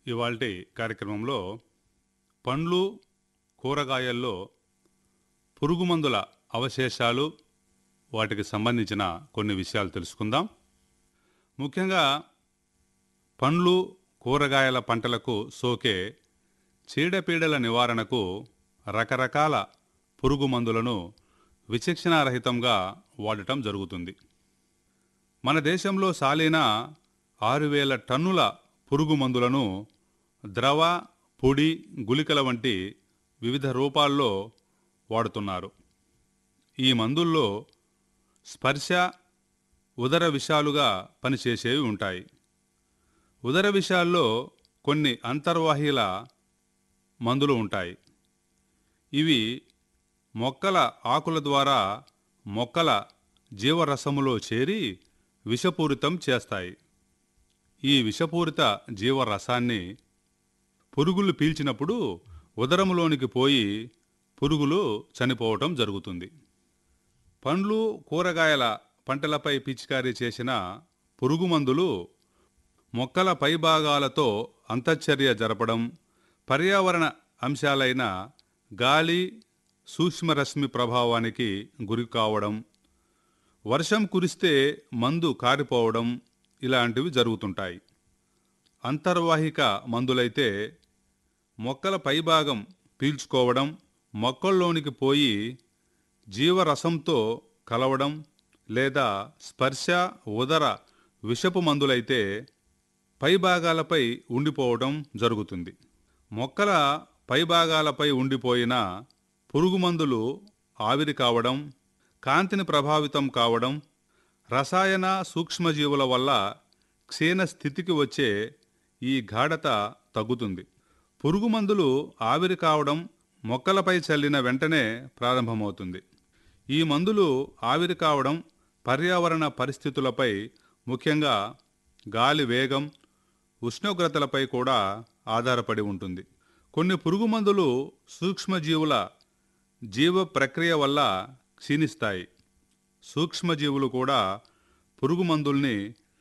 ఇవాల్టి కార్యక్రమంలో పండ్లు కూరగాయల్లో పురుగుమందుల అవశేషాలు వాటికి సంబంధించిన కొన్ని విషయాలు తెలుసుకుందాం ముఖ్యంగా పండ్లు కూరగాయల పంటలకు సోకే చీడపీడల నివారణకు రకరకాల పురుగు మందులను విచక్షణారహితంగా వాడటం జరుగుతుంది మన దేశంలో సాలిన ఆరు వేల టన్నుల పురుగు మందులను ద్రవ పొడి గుళికల వంటి వివిధ రూపాల్లో వాడుతున్నారు ఈ మందుల్లో స్పర్శ ఉదర విషాలుగా పనిచేసేవి ఉంటాయి ఉదర విషాల్లో కొన్ని అంతర్వాహీల మందులు ఉంటాయి ఇవి మొక్కల ఆకుల ద్వారా మొక్కల జీవరసములో చేరి విషపూరితం చేస్తాయి ఈ విషపూరిత జీవరసాన్ని పురుగులు పీల్చినప్పుడు ఉదరములోనికి పోయి పురుగులు చనిపోవటం జరుగుతుంది పండ్లు కూరగాయల పంటలపై పిచికారీ చేసిన పురుగు మందులు మొక్కల పైభాగాలతో అంతఃచర్య జరపడం పర్యావరణ అంశాలైన గాలి సూక్ష్మరశ్మి ప్రభావానికి గురి కావడం వర్షం కురిస్తే మందు కారిపోవడం ఇలాంటివి జరుగుతుంటాయి అంతర్వాహిక మందులైతే మొక్కల పైభాగం పీల్చుకోవడం మొక్కల్లోనికి పోయి జీవరసంతో కలవడం లేదా స్పర్శ ఉదర విషపు మందులైతే పైభాగాలపై ఉండిపోవడం జరుగుతుంది మొక్కల పైభాగాలపై ఉండిపోయిన పురుగు మందులు ఆవిరి కావడం కాంతిని ప్రభావితం కావడం రసాయన సూక్ష్మజీవుల వల్ల క్షీణ స్థితికి వచ్చే ఈ గాఢత తగ్గుతుంది పురుగు మందులు ఆవిరి కావడం మొక్కలపై చల్లిన వెంటనే ప్రారంభమవుతుంది ఈ మందులు ఆవిరి కావడం పర్యావరణ పరిస్థితులపై ముఖ్యంగా గాలి వేగం ఉష్ణోగ్రతలపై కూడా ఆధారపడి ఉంటుంది కొన్ని పురుగు మందులు సూక్ష్మజీవుల జీవ ప్రక్రియ వల్ల క్షీణిస్తాయి సూక్ష్మజీవులు కూడా పురుగు మందుల్ని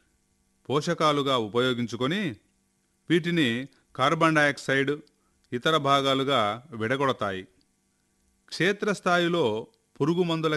పోషకాలుగా ఉపయోగించుకొని వీటిని కార్బన్ డయాక్సైడ్ ఇతర భాగాలుగా విడగొడతాయి క్షేత్రస్థాయిలో పురుగు మందుల